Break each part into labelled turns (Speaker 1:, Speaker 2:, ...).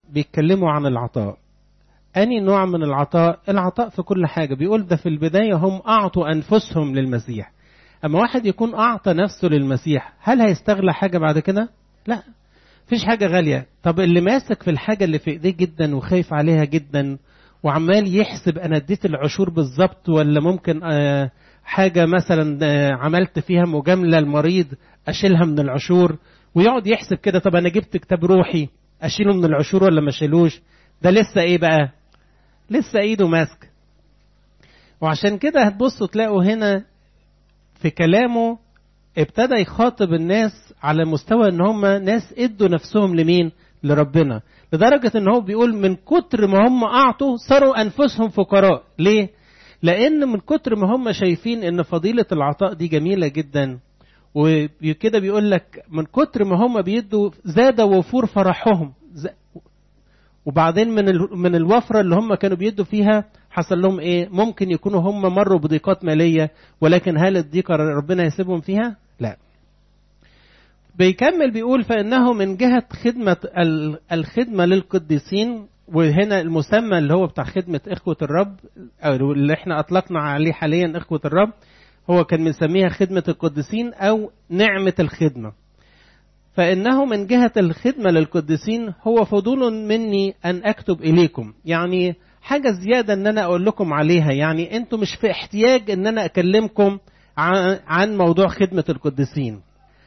Speaker 1: بيتكلموا عن العطاء أني نوع من العطاء العطاء في كل حاجة بيقول ده في البداية هم أعطوا أنفسهم للمسيح أما واحد يكون أعطى نفسه للمسيح هل هيستغلى حاجة بعد كده لا فيش حاجة غالية طب اللي ماسك في الحاجة اللي في ايديه جدا وخايف عليها جدا وعمال يحسب انا اديت العشور بالظبط ولا ممكن آه حاجة مثلا آه عملت فيها مجاملة المريض اشيلها من العشور ويقعد يحسب كده طب انا جبت كتاب روحي اشيله من العشور ولا ما اشيلوش ده لسه ايه بقى لسه ايده ماسك وعشان كده هتبصوا تلاقوا هنا في كلامه ابتدى يخاطب الناس على مستوى ان هم ناس ادوا نفسهم لمين لربنا لدرجة ان هو بيقول من كتر ما هم اعطوا صاروا انفسهم فقراء ليه لان من كتر ما هم شايفين ان فضيلة العطاء دي جميلة جدا وكده بيقول لك من كتر ما هم بيدوا زاد وفور فرحهم وبعدين من من الوفرة اللي هم كانوا بيدوا فيها حصل لهم ايه ممكن يكونوا هم مروا بضيقات مالية ولكن هل الضيقة ربنا يسيبهم فيها لا بيكمل بيقول فإنه من جهة خدمة الخدمة للقديسين وهنا المسمى اللي هو بتاع خدمة إخوة الرب أو اللي احنا أطلقنا عليه حاليا إخوة الرب هو كان بنسميها خدمة القديسين أو نعمة الخدمة فإنه من جهة الخدمة للقديسين هو فضول مني أن أكتب إليكم يعني حاجة زيادة أن أنا أقول لكم عليها يعني أنتم مش في احتياج أن أنا أكلمكم عن موضوع خدمة القديسين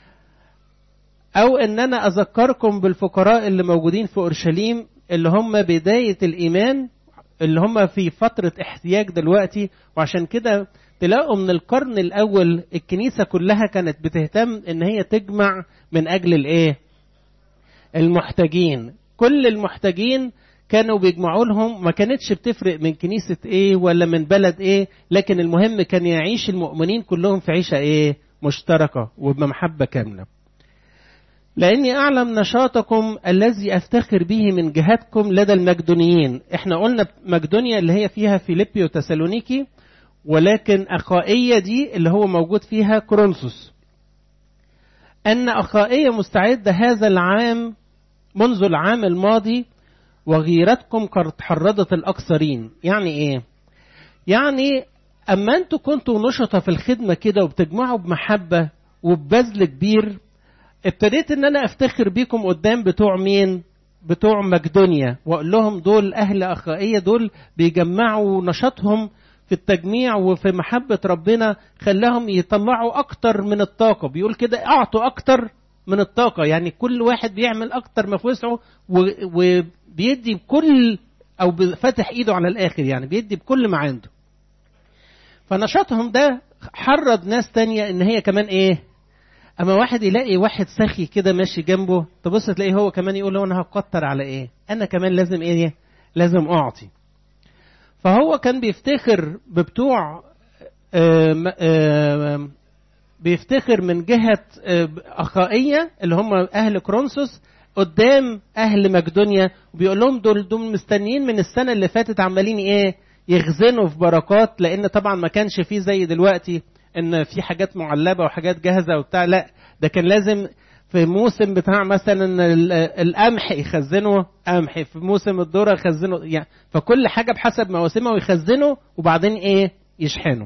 Speaker 1: أو أن أنا أذكركم بالفقراء اللي موجودين في أورشليم اللي هم بداية الإيمان اللي هم في فترة احتياج دلوقتي وعشان كده تلاقوا من القرن الأول الكنيسة كلها كانت بتهتم إن هي تجمع من أجل الإيه؟ المحتاجين كل المحتاجين كانوا بيجمعوا لهم ما كانتش بتفرق من كنيسة ايه ولا من بلد ايه لكن المهم كان يعيش المؤمنين كلهم في عيشة ايه مشتركة وبمحبة كاملة لأني أعلم نشاطكم الذي أفتخر به من جهتكم لدى المقدونيين احنا قلنا مقدونيا اللي هي فيها فيليبي وتسالونيكي ولكن أخائية دي اللي هو موجود فيها كورنثوس أن أخائية مستعدة هذا العام منذ العام الماضي وغيرتكم قد حرضت الأكثرين يعني إيه؟ يعني أما أنتوا كنتوا نشطة في الخدمة كده وبتجمعوا بمحبة وببذل كبير ابتديت ان انا افتخر بيكم قدام بتوع مين بتوع مقدونيا واقول لهم دول اهل اخائيه دول بيجمعوا نشاطهم في التجميع وفي محبه ربنا خلاهم يطلعوا اكتر من الطاقه بيقول كده اعطوا اكتر من الطاقه يعني كل واحد بيعمل اكتر ما في وسعه وبيدي بكل او فاتح ايده على الاخر يعني بيدي بكل ما عنده فنشاطهم ده حرض ناس تانية ان هي كمان ايه اما واحد يلاقي واحد سخي كده ماشي جنبه تبص تلاقيه هو كمان يقول له انا هكتر على ايه انا كمان لازم ايه لازم اعطي فهو كان بيفتخر ببتوع آم آم بيفتخر من جهة أخائية اللي هم أهل كرونسوس قدام أهل مقدونيا وبيقول لهم دول دول مستنيين من السنة اللي فاتت عمالين إيه يخزنوا في بركات لأن طبعا ما كانش فيه زي دلوقتي ان في حاجات معلبه وحاجات جاهزه وبتاع لا ده كان لازم في موسم بتاع مثلا القمح يخزنوا قمح في موسم الذره يخزنوا يعني فكل حاجه بحسب مواسمها ويخزنوا وبعدين ايه يشحنوا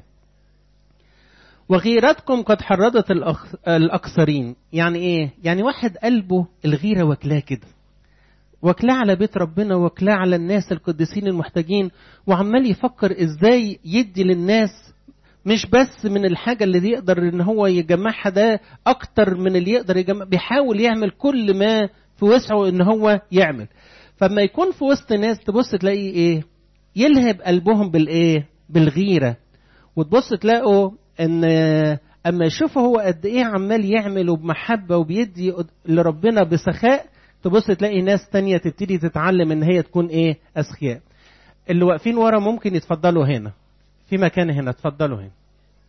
Speaker 1: وغيرتكم قد حرضت الاكثرين يعني ايه يعني واحد قلبه الغيره واكلاه كده واكلاه على بيت ربنا واكلاه على الناس القديسين المحتاجين وعمال يفكر ازاي يدي للناس مش بس من الحاجة اللي يقدر ان هو يجمعها ده اكتر من اللي يقدر يجمع بيحاول يعمل كل ما في وسعه ان هو يعمل فما يكون في وسط ناس تبص تلاقي ايه يلهب قلبهم بالايه بالغيرة وتبص تلاقوا ان اما يشوفوا هو قد ايه عمال يعمل وبمحبة وبيدي لربنا بسخاء تبص تلاقي ناس تانية تبتدي تتعلم ان هي تكون ايه اسخياء اللي واقفين ورا ممكن يتفضلوا هنا في مكان هنا اتفضلوا هنا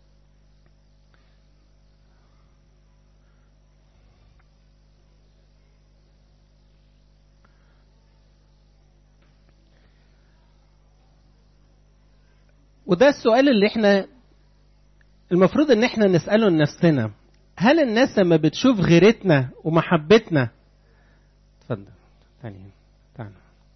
Speaker 1: وده السؤال اللي احنا المفروض ان احنا نسأله لنفسنا هل الناس لما بتشوف غيرتنا ومحبتنا اتفضل تاني تعالى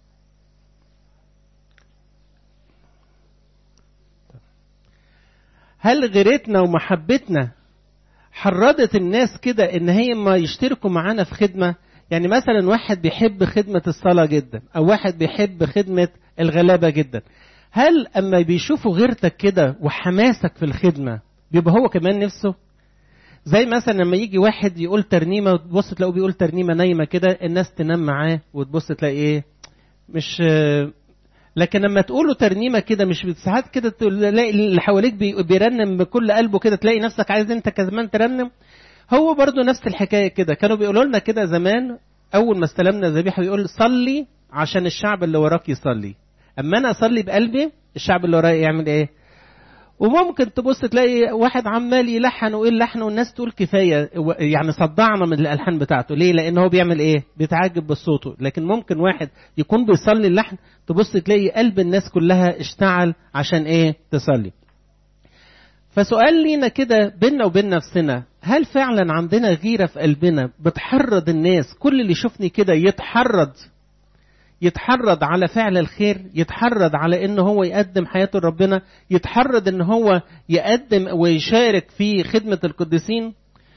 Speaker 1: هل غيرتنا ومحبتنا حرضت الناس كده ان هي ما يشتركوا معانا في خدمة يعني مثلا واحد بيحب خدمة الصلاة جدا او واحد بيحب خدمة الغلابة جدا هل اما بيشوفوا غيرتك كده وحماسك في الخدمة بيبقى هو كمان نفسه زي مثلا لما يجي واحد يقول ترنيمة وتبص تلاقيه بيقول ترنيمة نايمة كده الناس تنام معاه وتبص تلاقي ايه مش لكن لما تقوله ترنيمه كده مش ساعات كده تلاقي اللي حواليك بيرنم بكل قلبه كده تلاقي نفسك عايز انت كمان ترنم هو برضو نفس الحكايه كده كانوا بيقولوا لنا كده زمان اول ما استلمنا ذبيحه بيقول صلي عشان الشعب اللي وراك يصلي اما انا اصلي بقلبي الشعب اللي ورايا يعمل ايه وممكن تبص تلاقي واحد عمال يلحن ويقول لحن والناس تقول كفايه يعني صدعنا من الالحان بتاعته ليه لان هو بيعمل ايه بيتعجب بصوته لكن ممكن واحد يكون بيصلي اللحن تبص تلاقي قلب الناس كلها اشتعل عشان ايه تصلي فسؤال لينا كده بينا وبين نفسنا هل فعلا عندنا غيرة في قلبنا بتحرض الناس كل اللي يشوفني كده يتحرض يتحرض على فعل الخير يتحرض على ان هو يقدم حياته لربنا يتحرض ان هو يقدم ويشارك في خدمة القديسين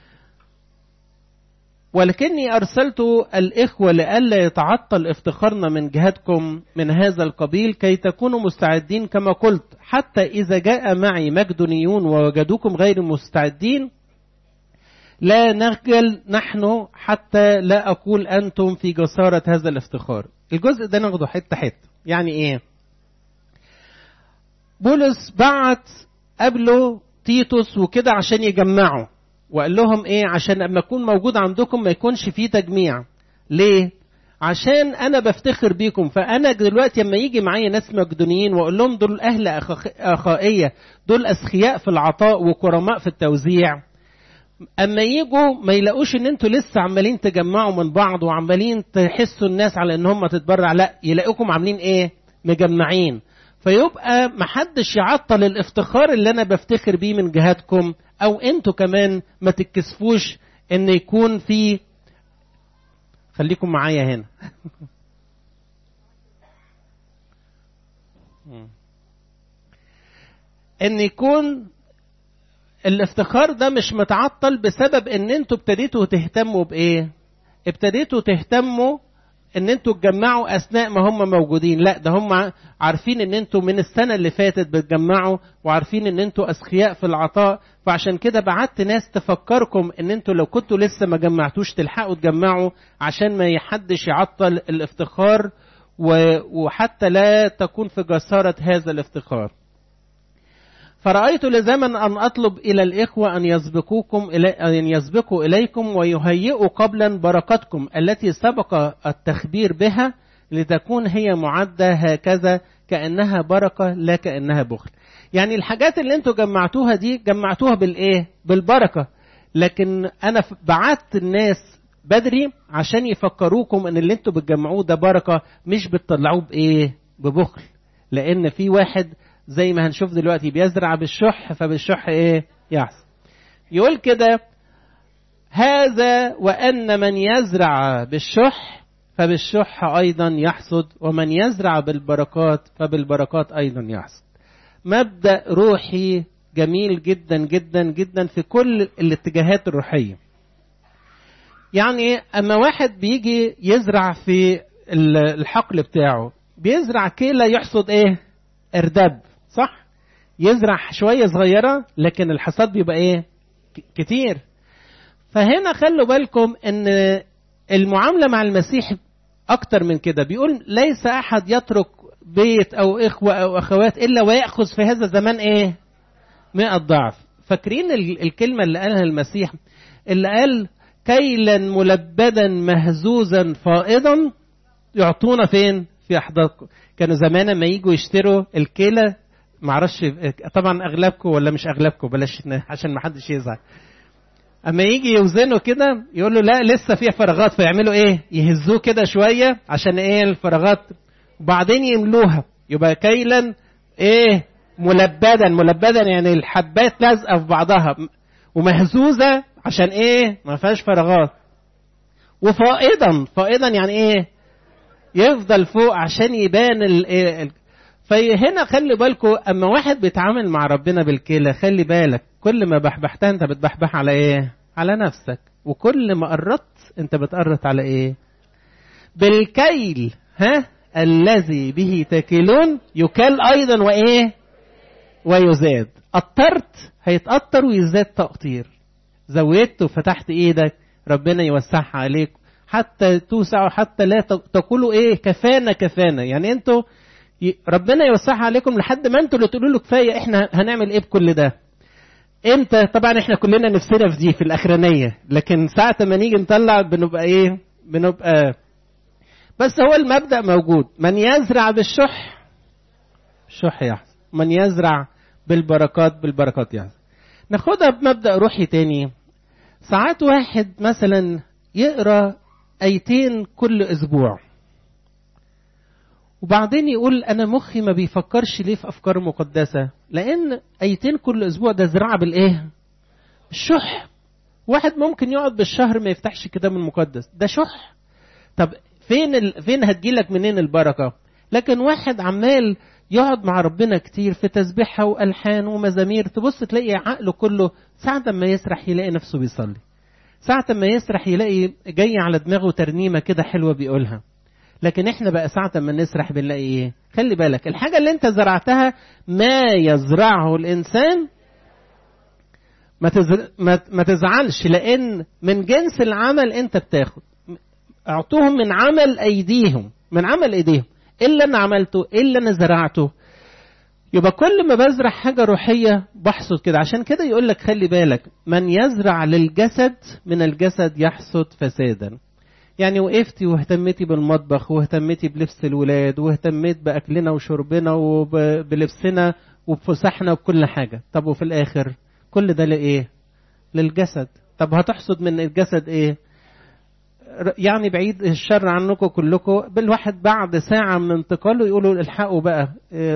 Speaker 1: ولكني أرسلت الإخوة لئلا يتعطل افتخارنا من جهتكم من هذا القبيل كي تكونوا مستعدين كما قلت حتى إذا جاء معي مقدونيون ووجدوكم غير مستعدين لا نخجل نحن حتى لا أقول أنتم في جسارة هذا الافتخار الجزء ده ناخده حتة حتة يعني إيه بولس بعت قبله تيتوس وكده عشان يجمعوا وقال لهم ايه عشان اما اكون موجود عندكم ما يكونش فيه تجميع ليه عشان انا بفتخر بيكم فانا دلوقتي اما يجي معايا ناس مقدونيين واقول لهم دول اهل اخائيه دول اسخياء في العطاء وكرماء في التوزيع اما يجوا ما يلاقوش ان انتوا لسه عمالين تجمعوا من بعض وعمالين تحسوا الناس على ان هم تتبرع لا يلاقوكم عاملين ايه مجمعين فيبقى محدش يعطل الافتخار اللي انا بفتخر بيه من جهاتكم او انتوا كمان ما تتكسفوش ان يكون في خليكم معايا هنا ان يكون الافتخار ده مش متعطل بسبب ان انتوا ابتديتوا تهتموا بايه ابتديتوا تهتموا ان انتوا تجمعوا اثناء ما هم موجودين لا ده هم عارفين ان انتوا من السنه اللي فاتت بتجمعوا وعارفين ان انتوا اسخياء في العطاء فعشان كده بعت ناس تفكركم ان انتوا لو كنتوا لسه ما جمعتوش تلحقوا تجمعوا عشان ما حدش يعطل الافتخار وحتى لا تكون في جساره هذا الافتخار فرأيت لزاما أن أطلب إلى الإخوة أن يسبقوكم إلي أن يسبقوا إليكم ويهيئوا قبلا بركتكم التي سبق التخبير بها لتكون هي معدة هكذا كأنها بركة لا كأنها بخل. يعني الحاجات اللي انتوا جمعتوها دي جمعتوها بالإيه؟ بالبركة. لكن أنا بعت الناس بدري عشان يفكروكم ان اللي انتوا بتجمعوه ده بركه مش بتطلعوه بايه؟ ببخل. لان في واحد زي ما هنشوف دلوقتي بيزرع بالشح فبالشح ايه يحصل يقول كده هذا وان من يزرع بالشح فبالشح ايضا يحصد ومن يزرع بالبركات فبالبركات ايضا يحصد مبدا روحي جميل جدا جدا جدا في كل الاتجاهات الروحيه يعني اما واحد بيجي يزرع في الحقل بتاعه بيزرع كيلة يحصد ايه اردب صح يزرع شوية صغيرة لكن الحصاد بيبقى ايه كتير فهنا خلوا بالكم ان المعاملة مع المسيح اكتر من كده بيقول ليس احد يترك بيت او اخوة او اخوات الا ويأخذ في هذا الزمان ايه مئة ضعف فاكرين الكلمة اللي قالها المسيح اللي قال كيلا ملبدا مهزوزا فائضا يعطونا فين في احضانكم كانوا زمان ما يجوا يشتروا الكيله معرفش طبعا اغلبكم ولا مش اغلبكم بلاش عشان ما حدش يزعل اما يجي يوزنوا كده يقول له لا لسه فيها فراغات فيعملوا ايه يهزوه كده شويه عشان ايه الفراغات وبعدين يملوها يبقى كيلا ايه ملبدا ملبدا يعني الحبات لازقه في بعضها ومهزوزه عشان ايه ما فيهاش فراغات وفائضا فائضا يعني ايه يفضل فوق عشان يبان ال فهنا خلي بالكم اما واحد بيتعامل مع ربنا بالكلى خلي بالك كل ما بحبحتها انت بتبحبح على ايه على نفسك وكل ما قربت انت بتقرط على ايه بالكيل ها الذي به تاكلون يكال ايضا وايه ويزاد قطرت هيتقطر ويزداد تقطير زودت وفتحت ايدك ربنا يوسعها عليك حتى توسعوا حتى لا تقولوا ايه كفانا كفانا يعني انتوا ربنا يوسعها عليكم لحد ما انتوا اللي تقولوا له كفايه احنا هنعمل ايه بكل ده امتى طبعا احنا كلنا نفسنا في دي في الاخرانيه لكن ساعه ما نيجي نطلع بنبقى ايه بنبقى بس هو المبدا موجود من يزرع بالشح الشح يحصل من يزرع بالبركات بالبركات يعني ناخدها بمبدا روحي تاني ساعات واحد مثلا يقرا ايتين كل اسبوع وبعدين يقول انا مخي ما بيفكرش ليه في افكار مقدسه لان ايتين كل اسبوع ده زراعه بالايه الشح واحد ممكن يقعد بالشهر ما يفتحش الكتاب المقدس ده شح طب فين ال... فين هتجيلك منين البركه لكن واحد عمال يقعد مع ربنا كتير في تسبيحها والحان ومزامير تبص تلاقي عقله كله ساعة ما يسرح يلاقي نفسه بيصلي ساعة ما يسرح يلاقي جاي على دماغه ترنيمة كده حلوة بيقولها لكن احنا بقى ساعة ما نسرح بنلاقي ايه خلي بالك الحاجة اللي انت زرعتها ما يزرعه الانسان ما, تزر... ما... ما تزعلش لان من جنس العمل انت بتاخد اعطوهم من عمل ايديهم من عمل ايديهم ايه اللي انا عملته ايه اللي انا زرعته يبقى كل ما بزرع حاجه روحيه بحصد كده عشان كده يقول لك خلي بالك من يزرع للجسد من الجسد يحصد فسادا يعني وقفتي واهتمتي بالمطبخ واهتمتي بلبس الولاد واهتميت باكلنا وشربنا وبلبسنا وبفسحنا وبكل حاجه طب وفي الاخر كل ده لايه للجسد طب هتحصد من الجسد ايه يعني بعيد الشر عنكم كلكم بالواحد بعد ساعة من انتقاله يقولوا الحقوا بقى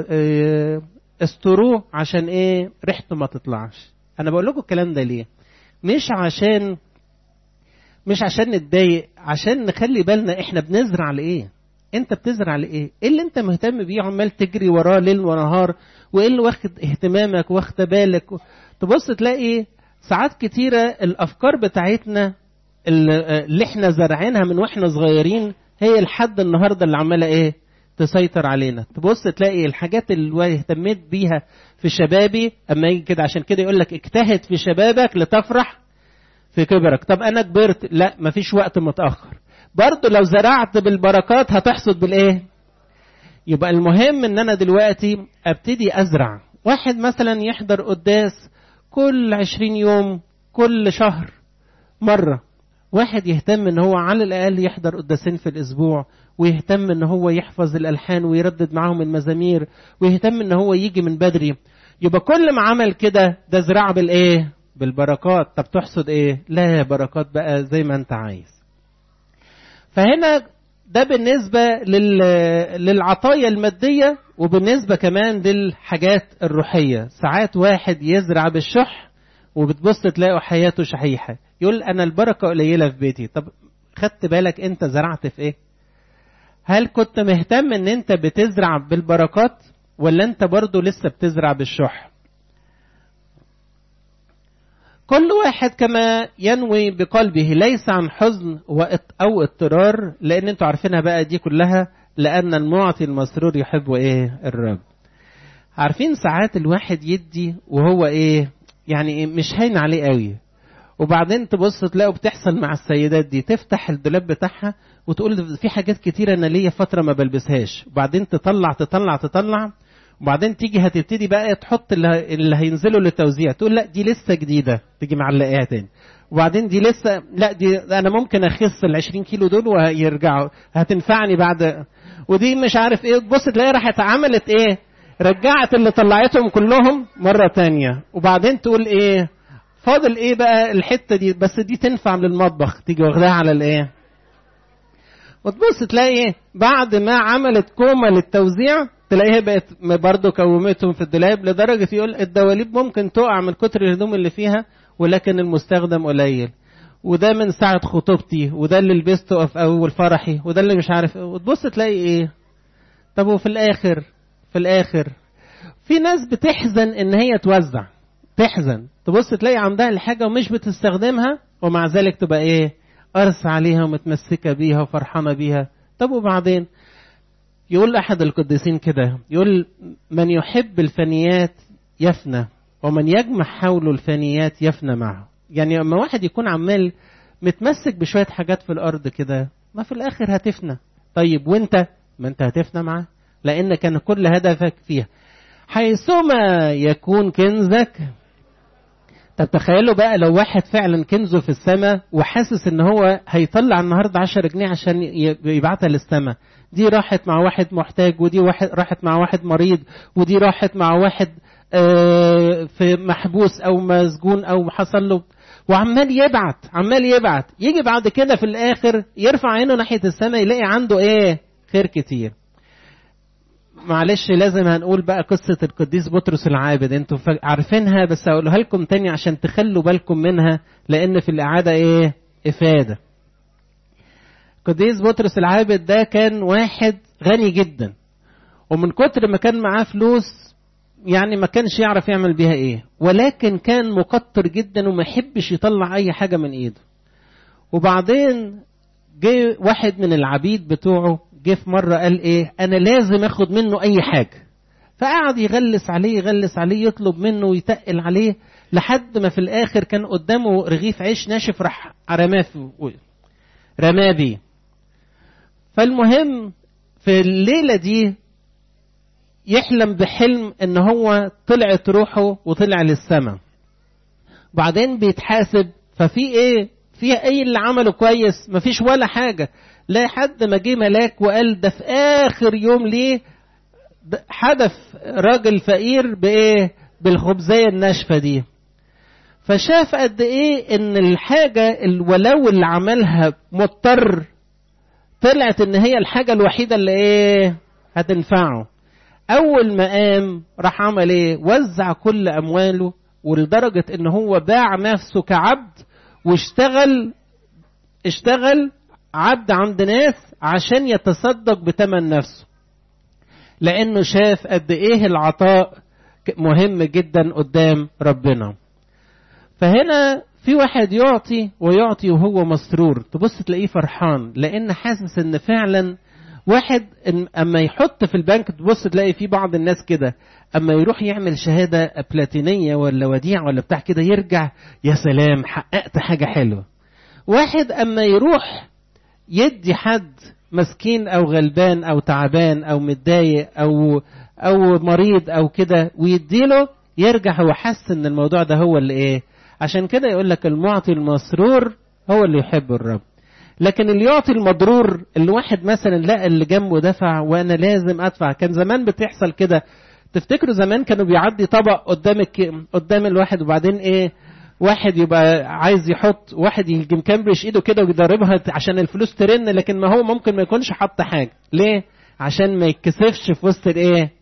Speaker 1: استروه عشان ايه ريحته ما تطلعش انا بقول لكم الكلام ده ليه مش عشان مش عشان نتضايق عشان نخلي بالنا احنا بنزرع لايه انت بتزرع لايه ايه اللي انت مهتم بيه عمال تجري وراه ليل ونهار وايه اللي واخد اهتمامك واخد بالك تبص تلاقي ساعات كتيرة الافكار بتاعتنا اللي احنا زارعينها من واحنا صغيرين هي لحد النهارده اللي عماله ايه تسيطر علينا تبص تلاقي الحاجات اللي اهتميت بيها في شبابي اما يجي كده عشان كده يقول لك اجتهد في شبابك لتفرح في كبرك طب انا كبرت لا مفيش وقت متاخر برضه لو زرعت بالبركات هتحصد بالايه يبقى المهم ان انا دلوقتي ابتدي ازرع واحد مثلا يحضر قداس كل عشرين يوم كل شهر مرة واحد يهتم ان هو على الاقل يحضر قداسين في الاسبوع ويهتم ان هو يحفظ الالحان ويردد معاهم المزامير ويهتم ان هو يجي من بدري يبقى كل ما عمل كده ده زراعة بالايه بالبركات طب تحصد ايه لا بركات بقى زي ما انت عايز فهنا ده بالنسبة لل... للعطايا المادية وبالنسبة كمان للحاجات الروحية ساعات واحد يزرع بالشح وبتبص تلاقوا حياته شحيحة يقول أنا البركة قليلة في بيتي طب خدت بالك أنت زرعت في إيه هل كنت مهتم أن أنت بتزرع بالبركات ولا أنت برضو لسه بتزرع بالشح كل واحد كما ينوي بقلبه ليس عن حزن أو اضطرار لأن أنتوا عارفينها بقى دي كلها لأن المعطي المسرور يحب إيه الرب عارفين ساعات الواحد يدي وهو إيه يعني مش هين عليه قوي وبعدين تبص تلاقوا بتحصل مع السيدات دي تفتح الدولاب بتاعها وتقول في حاجات كتيرة أنا ليا فترة ما بلبسهاش وبعدين تطلع تطلع تطلع وبعدين تيجي هتبتدي بقى تحط اللي, اللي هينزلوا للتوزيع تقول لا دي لسه جديدة تيجي معلقاها تاني وبعدين دي لسه لا دي انا ممكن اخس ال 20 كيلو دول ويرجعوا هتنفعني بعد ودي مش عارف ايه تبص تلاقي راحت عملت ايه رجعت اللي طلعتهم كلهم مرة تانية وبعدين تقول ايه فاضل ايه بقى الحتة دي بس دي تنفع للمطبخ تيجي واخداها على الايه وتبص تلاقي ايه بعد ما عملت كومة للتوزيع تلاقيها بقت برضه كومتهم في الدولاب لدرجة يقول الدواليب ممكن تقع من كتر الهدوم اللي فيها ولكن المستخدم قليل وده من ساعة خطوبتي وده اللي لبسته في أول فرحي وده اللي مش عارف وتبص تلاقي إيه طب وفي الآخر في الاخر في ناس بتحزن ان هي توزع تحزن تبص تلاقي عندها الحاجه ومش بتستخدمها ومع ذلك تبقى ايه قرص عليها ومتمسكه بيها وفرحانه بيها طب وبعدين يقول احد القديسين كده يقول من يحب الفنيات يفنى ومن يجمع حوله الفنيات يفنى معه يعني لما واحد يكون عمال متمسك بشويه حاجات في الارض كده ما في الاخر هتفنى طيب وانت ما انت هتفنى معاه لان كان كل هدفك فيها حيثما يكون كنزك طب تخيلوا بقى لو واحد فعلا كنزه في السماء وحاسس ان هو هيطلع النهارده 10 جنيه عشان يبعتها للسماء دي راحت مع واحد محتاج ودي واحد راحت مع واحد مريض ودي راحت مع واحد في محبوس او مسجون او حصل له وعمال يبعت عمال يبعت يجي بعد كده في الاخر يرفع عينه ناحيه السماء يلاقي عنده ايه خير كتير معلش لازم هنقول بقى قصة القديس بطرس العابد انتوا عارفينها بس هقولها لكم تاني عشان تخلوا بالكم منها لان في الإعادة ايه إفادة قديس بطرس العابد ده كان واحد غني جدا ومن كتر ما كان معاه فلوس يعني ما كانش يعرف يعمل بيها ايه ولكن كان مقتر جدا وما يحبش يطلع اي حاجة من ايده وبعدين جه واحد من العبيد بتوعه جه في مرة قال ايه انا لازم اخد منه اي حاجة فقعد يغلس عليه يغلس عليه يطلب منه ويتقل عليه لحد ما في الاخر كان قدامه رغيف عيش ناشف راح رماه رماه بيه فالمهم في الليلة دي يحلم بحلم ان هو طلعت روحه وطلع للسماء بعدين بيتحاسب ففي ايه في ايه اللي عمله كويس مفيش ولا حاجة لا حد ما جه ملاك وقال ده في اخر يوم ليه حدف راجل فقير بايه بالخبزية الناشفة دي فشاف قد ايه ان الحاجة ولو اللي عملها مضطر طلعت ان هي الحاجة الوحيدة اللي ايه هتنفعه اول ما قام راح عمل ايه وزع كل امواله ولدرجة ان هو باع نفسه كعبد واشتغل اشتغل عبد عند ناس عشان يتصدق بتمن نفسه لانه شاف قد ايه العطاء مهم جدا قدام ربنا فهنا في واحد يعطي ويعطي وهو مسرور تبص تلاقيه فرحان لان حاسس ان فعلا واحد اما يحط في البنك تبص تلاقي في بعض الناس كده اما يروح يعمل شهاده بلاتينيه ولا وديع ولا بتاع كده يرجع يا سلام حققت حاجه حلوه واحد اما يروح يدي حد مسكين او غلبان او تعبان او متضايق او او مريض او كده ويديله يرجع هو حس ان الموضوع ده هو اللي ايه عشان كده يقول لك المعطي المسرور هو اللي يحب الرب لكن اللي يعطي المضرور اللي واحد مثلا لقى اللي جنبه دفع وانا لازم ادفع كان زمان بتحصل كده تفتكروا زمان كانوا بيعدي طبق قدام الك... قدام الواحد وبعدين ايه واحد يبقى عايز يحط واحد يجي مكمبرش ايده كده ويضربها عشان الفلوس ترن لكن ما هو ممكن ما يكونش حط حاجه ليه عشان ما يتكسفش في وسط الايه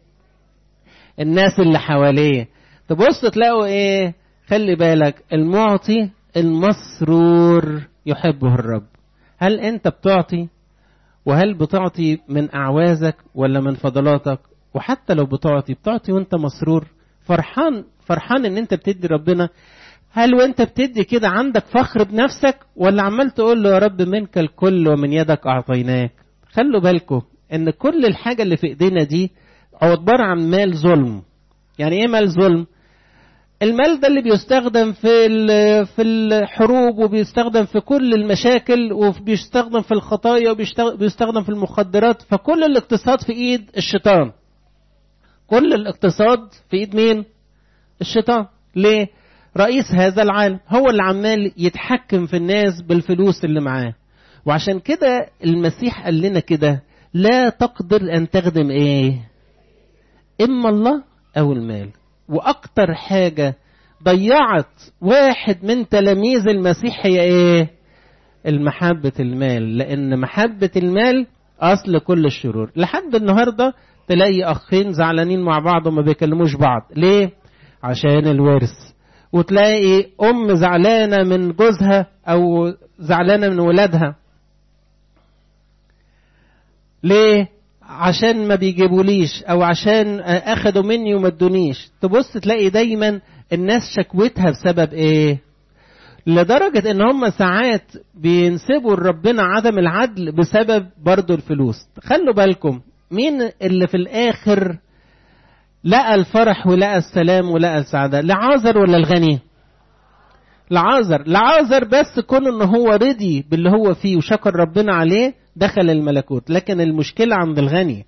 Speaker 1: الناس اللي حواليه تبص تلاقوا ايه خلي بالك المعطي المسرور يحبه الرب هل انت بتعطي وهل بتعطي من اعوازك ولا من فضلاتك وحتى لو بتعطي بتعطي وانت مسرور فرحان فرحان ان انت بتدي ربنا هل وانت بتدي كده عندك فخر بنفسك ولا عمال تقول له يا رب منك الكل ومن يدك اعطيناك خلوا بالكم ان كل الحاجه اللي في ايدينا دي عباره عن مال ظلم يعني ايه مال ظلم المال ده اللي بيستخدم في في الحروب وبيستخدم في كل المشاكل وبيستخدم في الخطايا وبيستخدم في المخدرات فكل الاقتصاد في ايد الشيطان كل الاقتصاد في ايد مين الشيطان ليه رئيس هذا العالم هو اللي عمال يتحكم في الناس بالفلوس اللي معاه وعشان كده المسيح قال لنا كده لا تقدر ان تخدم ايه اما الله او المال واكتر حاجه ضيعت واحد من تلاميذ المسيح هي ايه المحبة المال لان محبة المال اصل كل الشرور لحد النهاردة تلاقي اخين زعلانين مع بعض وما بيكلموش بعض ليه عشان الورث وتلاقي ام زعلانة من جوزها او زعلانة من ولادها ليه عشان ما بيجيبوليش او عشان اخدوا مني وما ادونيش تبص تلاقي دايما الناس شكوتها بسبب ايه لدرجة ان هم ساعات بينسبوا لربنا عدم العدل بسبب برضو الفلوس خلوا بالكم مين اللي في الاخر لقى الفرح ولقى السلام ولقى السعادة لعازر ولا الغني لعازر لعازر بس كون ان هو رضي باللي هو فيه وشكر ربنا عليه دخل الملكوت لكن المشكلة عند الغني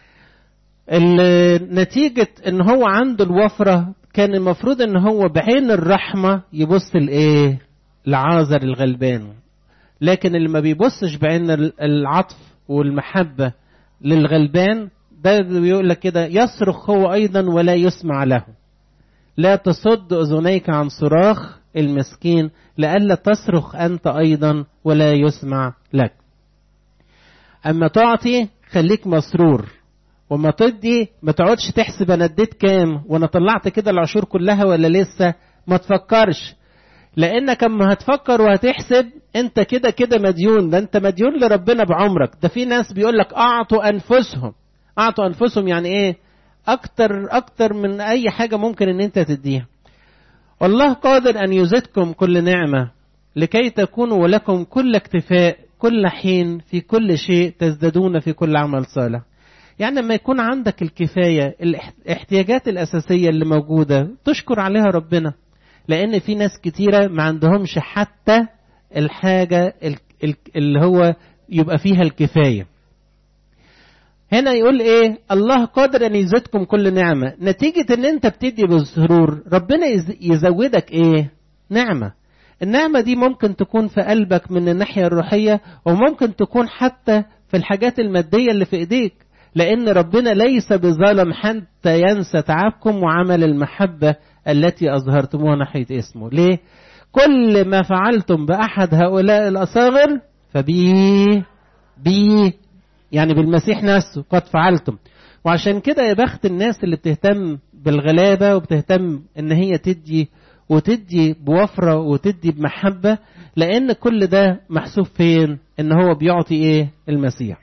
Speaker 1: نتيجة ان هو عنده الوفرة كان المفروض ان هو بعين الرحمة يبص لايه لعازر الغلبان لكن اللي ما بيبصش بعين العطف والمحبة للغلبان ده بيقول لك كده يصرخ هو ايضا ولا يسمع له لا تصد اذنيك عن صراخ المسكين لئلا تصرخ انت ايضا ولا يسمع لك اما تعطي خليك مسرور وما تدي ما تقعدش تحسب انا اديت كام وانا طلعت كده العشور كلها ولا لسه ما تفكرش لانك اما هتفكر وهتحسب انت كده كده مديون ده انت مديون لربنا بعمرك ده في ناس بيقول لك اعطوا انفسهم اعطوا انفسهم يعني ايه اكتر اكتر من اي حاجه ممكن ان انت تديها والله قادر ان يزدكم كل نعمه لكي تكونوا ولكم كل اكتفاء كل حين في كل شيء تزدادون في كل عمل صالح يعني لما يكون عندك الكفاية الاحتياجات الأساسية اللي موجودة تشكر عليها ربنا لأن في ناس كتيرة ما عندهمش حتى الحاجة اللي هو يبقى فيها الكفاية هنا يقول ايه الله قادر ان يزيدكم كل نعمة نتيجة ان انت بتدي بالسرور ربنا يزودك ايه نعمة النعمة دي ممكن تكون في قلبك من الناحية الروحية وممكن تكون حتى في الحاجات المادية اللي في ايديك لأن ربنا ليس بظالم حتى ينسى تعبكم وعمل المحبة التي أظهرتموها ناحية اسمه ليه؟ كل ما فعلتم بأحد هؤلاء الأصاغر فبي بي يعني بالمسيح نفسه قد فعلتم وعشان كده يا بخت الناس اللي بتهتم بالغلابة وبتهتم ان هي تدي وتدي بوفرة وتدي بمحبة لان كل ده محسوب فين ان هو بيعطي ايه المسيح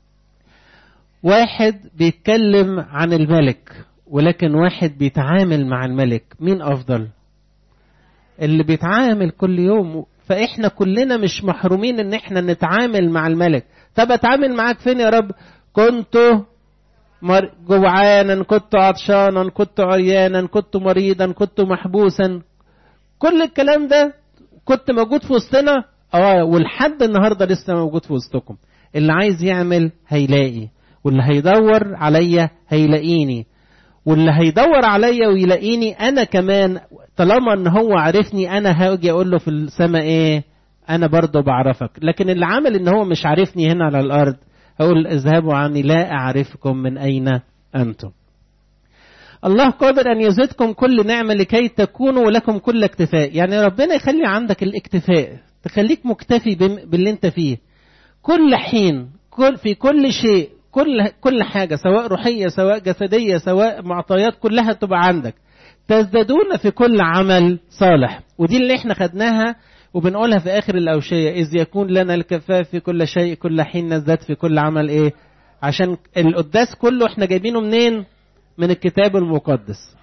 Speaker 1: واحد بيتكلم عن الملك ولكن واحد بيتعامل مع الملك مين افضل اللي بيتعامل كل يوم فاحنا كلنا مش محرومين ان احنا نتعامل مع الملك طب اتعامل معاك فين يا رب كنت مر... جوعانا كنت عطشانا كنت عريانا كنت مريضا كنت محبوسا كل الكلام ده كنت موجود في وسطنا اه ولحد النهارده لسه موجود في وسطكم اللي عايز يعمل هيلاقي واللي هيدور عليا هيلاقيني واللي هيدور عليا ويلاقيني انا كمان طالما ان هو عرفني انا هاجي اقول له في السماء ايه انا برضه بعرفك لكن اللي عمل ان هو مش عارفني هنا على الارض اقول اذهبوا عني لا اعرفكم من اين انتم الله قادر ان يزيدكم كل نعمه لكي تكونوا لكم كل اكتفاء يعني ربنا يخلي عندك الاكتفاء تخليك مكتفي باللي انت فيه كل حين كل في كل شيء كل كل حاجة سواء روحية سواء جسدية سواء معطيات كلها تبقى عندك تزدادون في كل عمل صالح ودي اللي احنا خدناها وبنقولها في آخر الأوشية إذ يكون لنا الكفاف في كل شيء كل حين نزداد في كل عمل إيه عشان القداس كله احنا جايبينه منين من الكتاب المقدس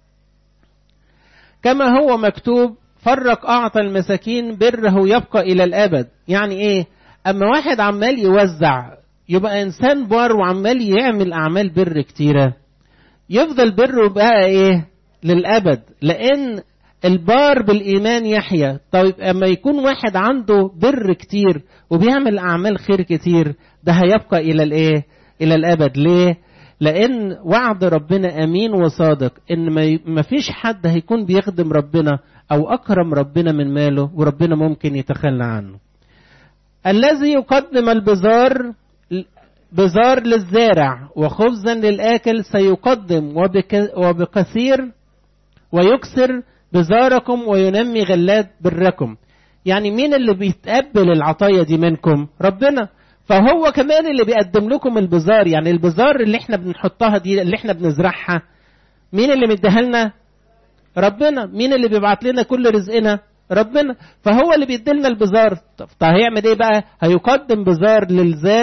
Speaker 1: كما هو مكتوب فرق أعطى المساكين بره يبقى إلى الأبد يعني إيه أما واحد عمال يوزع يبقى انسان بار وعمال يعمل اعمال بر كتيره يفضل بره بقى ايه للابد لان البار بالايمان يحيا طيب اما يكون واحد عنده بر كتير وبيعمل اعمال خير كتير ده هيبقى الى الايه الى الابد ليه لان وعد ربنا امين وصادق ان ما فيش حد هيكون بيخدم ربنا او اكرم ربنا من ماله وربنا ممكن يتخلى عنه الذي يقدم البزار بزار للزارع وخبزا للآكل سيقدم وبكثير ويكسر بزاركم وينمي غلات بركم يعني مين اللي بيتقبل العطايا دي منكم ربنا فهو كمان اللي بيقدم لكم البزار يعني البزار اللي احنا بنحطها دي اللي احنا بنزرعها مين اللي مديها لنا ربنا مين اللي بيبعت لنا كل رزقنا ربنا فهو اللي بيديلنا البزار طب هيعمل ايه بقى هيقدم بزار للزارع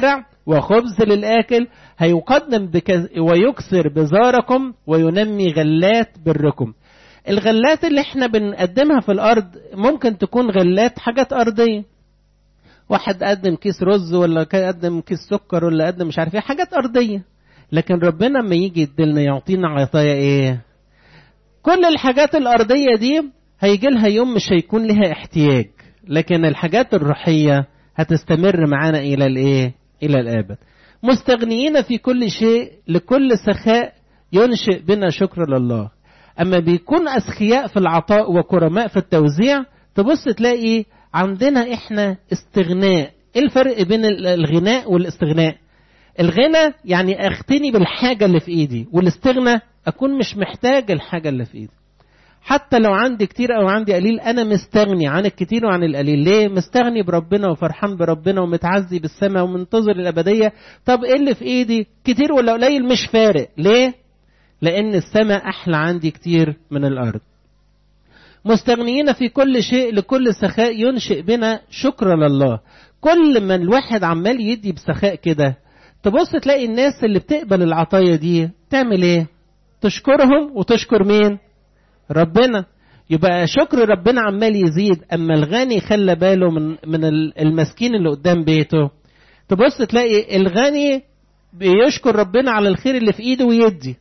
Speaker 1: وخبز للآكل هيقدم بكز ويكسر بزاركم وينمي غلات بركم الغلات اللي احنا بنقدمها في الأرض ممكن تكون غلات حاجات أرضية واحد قدم كيس رز ولا قدم كيس سكر ولا قدم مش عارف ايه حاجات أرضية لكن ربنا لما يجي يديلنا يعطينا عطايا ايه كل الحاجات الأرضية دي هيجي لها يوم مش هيكون لها احتياج لكن الحاجات الروحية هتستمر معانا إلى الإيه؟ إلى الآبد. مستغنيين في كل شيء لكل سخاء ينشئ بنا شكر لله. أما بيكون أسخياء في العطاء وكرماء في التوزيع تبص تلاقي عندنا إحنا استغناء. إيه الفرق بين الغناء والاستغناء؟ الغنى يعني أغتني بالحاجة اللي في إيدي، والاستغنى أكون مش محتاج الحاجة اللي في إيدي. حتى لو عندي كتير او عندي قليل انا مستغني عن الكتير وعن القليل ليه مستغني بربنا وفرحان بربنا ومتعزي بالسماء ومنتظر الابديه طب ايه اللي في ايدي كتير ولا قليل مش فارق ليه لان السماء احلى عندي كتير من الارض مستغنيين في كل شيء لكل سخاء ينشئ بنا شكر لله كل ما الواحد عمال يدي بسخاء كده تبص تلاقي الناس اللي بتقبل العطايا دي تعمل ايه تشكرهم وتشكر مين ربنا يبقى شكر ربنا عمال يزيد اما الغني خلى باله من من المسكين اللي قدام بيته تبص تلاقي الغني بيشكر ربنا على الخير اللي في ايده ويدي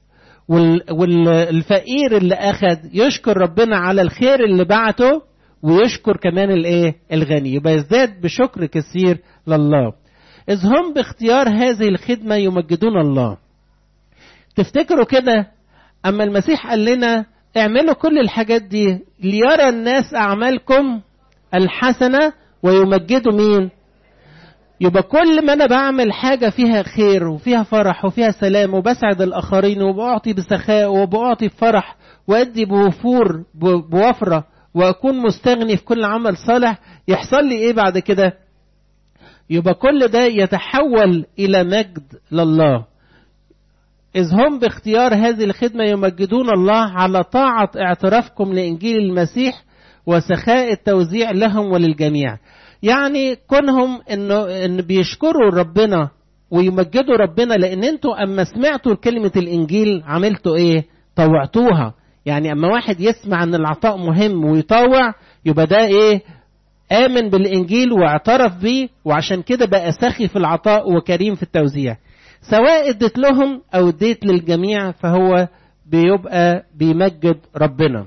Speaker 1: والفقير اللي اخد يشكر ربنا على الخير اللي بعته ويشكر كمان الايه الغني يبقى يزداد بشكر كثير لله اذ هم باختيار هذه الخدمه يمجدون الله تفتكروا كده اما المسيح قال لنا اعملوا كل الحاجات دي ليرى الناس أعمالكم الحسنة ويمجدوا مين يبقى كل ما أنا بعمل حاجة فيها خير وفيها فرح وفيها سلام وبسعد الآخرين وبأعطي بسخاء وبأعطي بفرح وأدي بوفور بوفرة وأكون مستغني في كل عمل صالح يحصل لي إيه بعد كده يبقى كل ده يتحول إلى مجد لله إذ هم باختيار هذه الخدمة يمجدون الله على طاعة اعترافكم لإنجيل المسيح وسخاء التوزيع لهم وللجميع. يعني كونهم إنه إن بيشكروا ربنا ويمجدوا ربنا لأن أنتوا أما سمعتوا كلمة الإنجيل عملتوا إيه؟ طوعتوها. يعني أما واحد يسمع أن العطاء مهم ويطوع يبقى ده إيه؟ آمن بالإنجيل واعترف بيه وعشان كده بقى سخي في العطاء وكريم في التوزيع. سواء اديت لهم او اديت للجميع فهو بيبقى بيمجد ربنا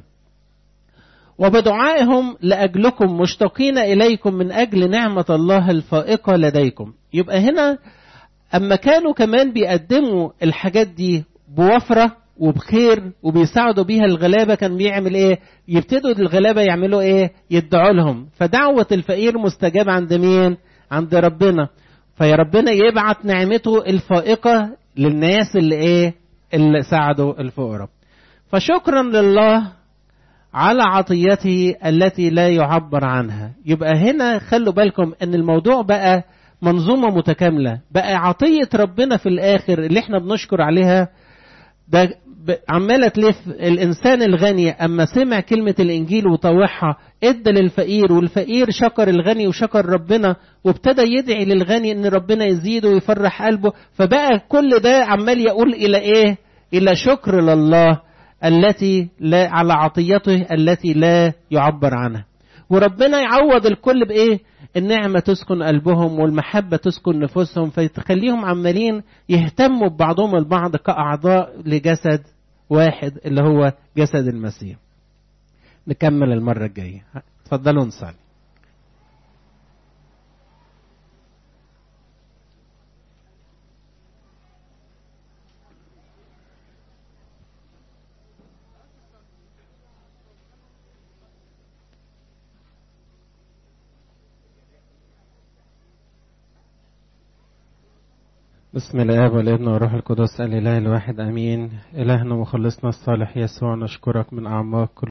Speaker 1: وبدعائهم لاجلكم مشتاقين اليكم من اجل نعمه الله الفائقه لديكم يبقى هنا اما كانوا كمان بيقدموا الحاجات دي بوفره وبخير وبيساعدوا بيها الغلابه كان بيعمل ايه يبتدوا الغلابه يعملوا ايه يدعوا لهم فدعوه الفقير مستجابه عند مين عند ربنا فيا ربنا يبعت نعمته الفائقة للناس اللي ايه اللي ساعدوا الفقراء فشكرا لله على عطيته التي لا يعبر عنها يبقى هنا خلوا بالكم ان الموضوع بقى منظومة متكاملة بقى عطية ربنا في الآخر اللي احنا بنشكر عليها ده عمالة تلف الإنسان الغني أما سمع كلمة الإنجيل وطوعها إدى للفقير والفقير شكر الغني وشكر ربنا وابتدى يدعي للغني إن ربنا يزيده ويفرح قلبه فبقى كل ده عمال يقول إلى إيه؟ إلى شكر لله التي لا على عطيته التي لا يعبر عنها وربنا يعوض الكل بإيه؟ النعمة تسكن قلبهم والمحبة تسكن نفوسهم فتخليهم عمالين يهتموا ببعضهم البعض كأعضاء لجسد واحد اللي هو جسد المسيح نكمل المرة الجاية اتفضلوا نصلي بسم الله والابن والروح القدس الاله الواحد امين الهنا وخلصنا الصالح يسوع نشكرك من اعماق